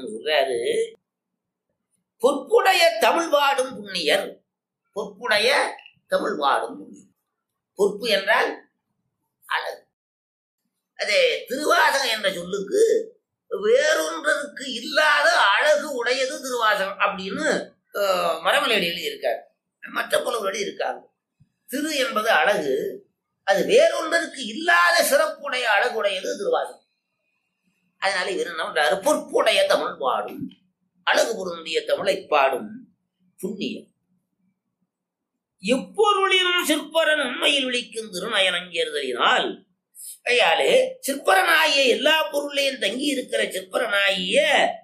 சொல்றாரு பொற்புடைய தமிழ் வாடும் புண்ணியர் பொற்புடைய தமிழ் வாடும் புண்ணியர் பொற்பு என்றால் அழகு அது திருவாசகம் என்ற சொல்லுக்கு வேறொன்றருக்கு இல்லாத அழகு உடையது திருவாசகம் அப்படின்னு அஹ், மரமலையடி எழுதியிருக்கார் மற்ற புலவர்களி இருக்காங்க திரு என்பது அழகு அது வேறொன்றருக்கு இல்லாத சிறப்புடைய அழகுடையது திருவாசகம் அதனால இவர் என்ன பண்றாரு பொற்புடைய தமிழ் பாடும் அழகு பொருந்திய தமிழை பாடும் புண்ணியம் எப்பொருளினும் சிற்பரன் உண்மையில் விழிக்கும் திருநயனஞ்சேர்தலினால் கையாலே சிற்பரனாகிய எல்லா பொருளையும் தங்கி இருக்கிற சிற்பரனாகிய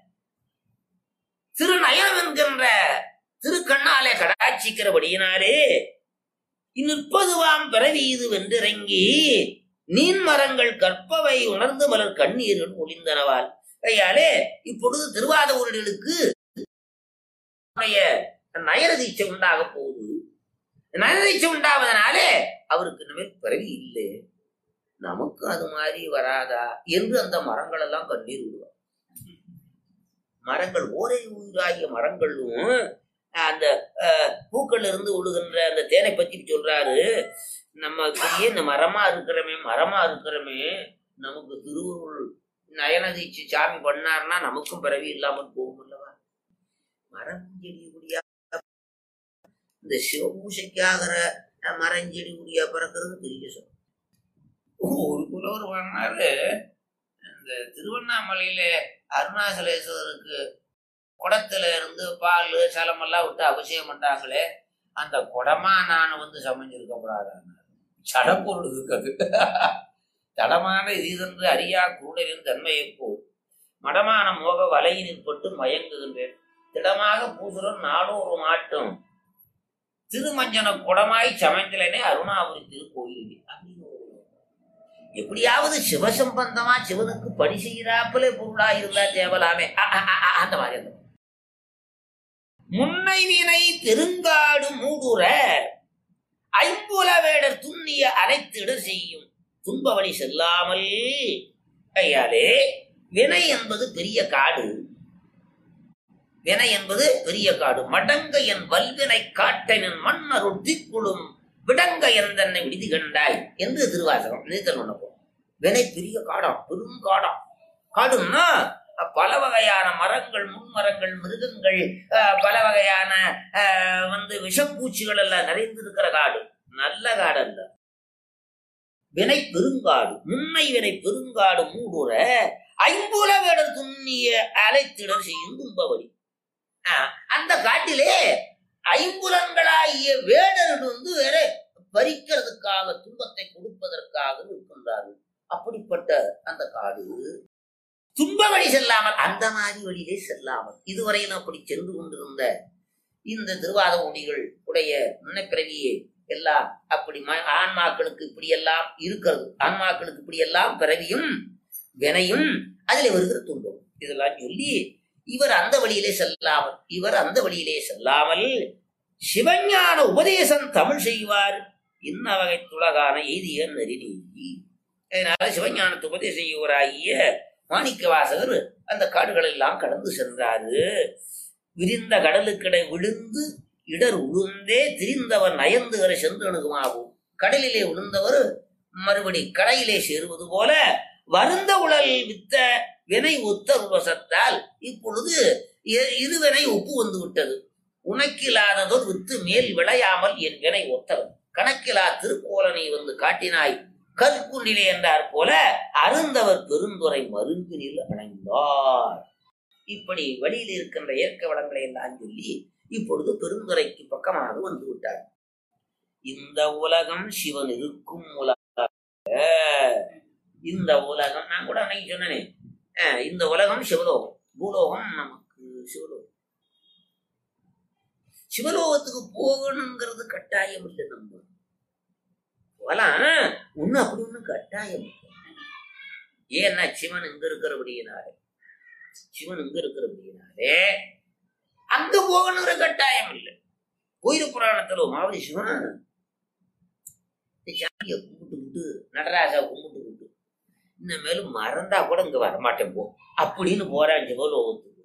திருநயனம் என்கின்ற திருக்கண்ணாலே கடாட்சிக்கிறபடியினாலே இந்நிற்பதுவாம் பிறவி இது வென்றிறங்கி நீன் மரங்கள் கற்பவை உணர்ந்து மலர் கண்ணீர்கள் ஒளிந்தனவால் கையாலே இப்பொழுது திருவாத ஊரடிகளுக்கு நயரதீட்சை உண்டாக போகுது நயரதீட்சை உண்டாவதனாலே அவருக்கு இனிமேல் பிறவி இல்லை நமக்கு அது மாதிரி வராதா என்று அந்த மரங்கள் எல்லாம் கண்ணீர் விடுவார் மரங்கள் ஓரை உயிராகிய மரங்களும் அந்த அஹ், பூக்கள்ல இருந்து விடுகின்ற அந்த தேனை பத்தி சொல்றாரு நம்ம இப்படியே இந்த மரமா இருக்கிறமே மரமா இருக்கிறமே நமக்கு திருவுருள் நயனதீட்சி சாமி பண்ணாருன்னா நமக்கும் பிறவி இல்லாமல் போகும் அல்லவா மரம் செடி குடியா இந்த சிவபூசைக்காகிற அஹ், மரஞ்செடி குடியா பிறக்கிறது பெரிய சொல் ஒரு புலவர் பண்ணாரு இந்த திருவண்ணாமலையில அருணாசலேஸ்வரருக்கு குடத்துல இருந்து பால் சலமெல்லாம் விட்டு அபிஷேகம் பண்ணாங்களே அந்த குடமா நான் வந்து சமைஞ்சிருக்கப்படாதான்னு சடப்பொருள் இருக்குது தடமான இதென்று அறியா கூடலின் தன்மையைப் போல் மடமான மோக வலையினில் பட்டு மயங்குகின்றேன் திடமாக பூசுரன் நாடோறு மாட்டும் திருமஞ்சன குடமாய் சமைந்தலனே அருணாபுரி திருக்கோயில் அப்படின்னு ஒரு எப்படியாவது சிவசம்பந்தமா சிவனுக்கு பணி செய்கிறாப்புல பொருளா இருந்தா தேவலாமே அ, அ, அ, அ, அந்த மாதிரி அந்த மாதிரி. முன்னை வினை பெருங்காடு மூடுற ஐம்புல வேடர் துண்ணிய அனைத்திட செய்யும் துன்ப வழி செல்லாமல் கையாலே வினை என்பது பெரிய காடு வினை என்பது பெரிய காடு மடங்க என் வல்வினை காட்டனின் மன்னருள் திக்குளும் விடங்க என் தன்னை விடுதி கண்டாய் என்று திருவாசகம் நீத்தல் பண்ணப்போ வினை பெரிய காடாம் பெருங்காடாம் காடுன்னா அஹ், பல வகையான மரங்கள் முன்மரங்கள் மிருகங்கள் அஹ், பல வகையான அஹ், வந்து விஷப்பூச்சிகள் எல்லாம் நிறைந்திருக்கிற காடு நல்ல காடு அல்ல வினை பெருங்காடு முன்னை வினை பெருங்காடு மூடுற ஐம்புல வேடர் துண்ணிய அலைத்திடர் செய்யும் துன்பவடி ஆஹ், அந்த காட்டிலே ஐம்புலன்களாகிய வேடர்கள் வந்து வேற பறிக்கிறதுக்காக துன்பத்தை கொடுப்பதற்காக இருக்கின்றார்கள் அப்படிப்பட்ட அந்த காடு துன்ப வழி செல்லாமல் அந்த மாதிரி வழியிலே செல்லாமல் இதுவரையிலும் அப்படி சென்று கொண்டிருந்த இந்த திருவாத முடிகள் உடைய முன்னப்பிறவியே எல்லாம் அப்படி ம- ஆன்மாக்களுக்கு இப்படி எல்லாம் இருக்கிறது ஆன்மாக்களுக்கு இப்படி எல்லாம் பிறவியும் வினையும் அதில் வருகிற துன்பம் இதெல்லாம் சொல்லி இவர் அந்த வழியிலே செல்லாமல் இவர் அந்த வழியிலே செல்லாமல் சிவஞான உபதேசம் தமிழ் செய்வார் இன்ன வகை துலகான எய்திய நெறிநீதி அதனால சிவஞானத்தை உபதேசம் செய்வராகிய மாணிக்க வாசகர் அந்த காடுகள் எல்லாம் கடந்து சென்றாரு விரிந்த கடலுக்கிடை விழுந்து இடர் உளுந்தே திரிந்தவர் நயந்துகிற செந்தணுகுமாகும் கடலிலே விழுந்தவர் மறுபடி கடையிலே சேருவது போல வருந்த உடல் வித்த வினை ஒத்த உபசத்தால் இப்பொழுது இ- இருவினை ஒப்பு வந்து விட்டது உனக்கில்லாததோர் வித்து மேல் விளையாமல் என் வினை ஒத்தவன் கணக்கிலா திருக்கோலனை வந்து காட்டினாய் கற்குண்டிலே என்றார் போல அருந்தவர் பெருந்துரை மருங்கினில் அணைந்தார் இப்படி வழியில் இருக்கின்ற இயற்கை வளங்களை எல்லாம் சொல்லி இப்பொழுது பெருந்துரைக்கு பக்கமாக வந்து விட்டார் இந்த உலகம் சிவன் இருக்கும் உலகம் இந்த உலகம் நான் கூட அன்னைக்கு சொன்னேனே அஹ், இந்த உலகம் சிவலோகம் பூலோகம் நமக்கு சிவலோகம் சிவலோகத்துக்கு போகணுங்கிறது கட்டாயம் இல்லை நம்ம போகலாம் ஒண்ணு அப்படி ஒண்ணு கட்டாயம் இல்லை. ஏன்னா சிவன் இங்க இருக்கிறபடியினாலே சிவன் இங்க இருக்கிறபடியினாலே அங்க போகணுங்கிற கட்டாயம் இல்லை கோயில் புராணத்துல ஒரு மாதிரி சிவன் இந்த சாமியை கும்பிட்டு நடராஜா கும்பிட்டு விட்டு இனிமேலும் மறந்தா கூட இங்க வரமாட்டேன் போ அப்படின்னு போறான் சிவலோகத்துக்கு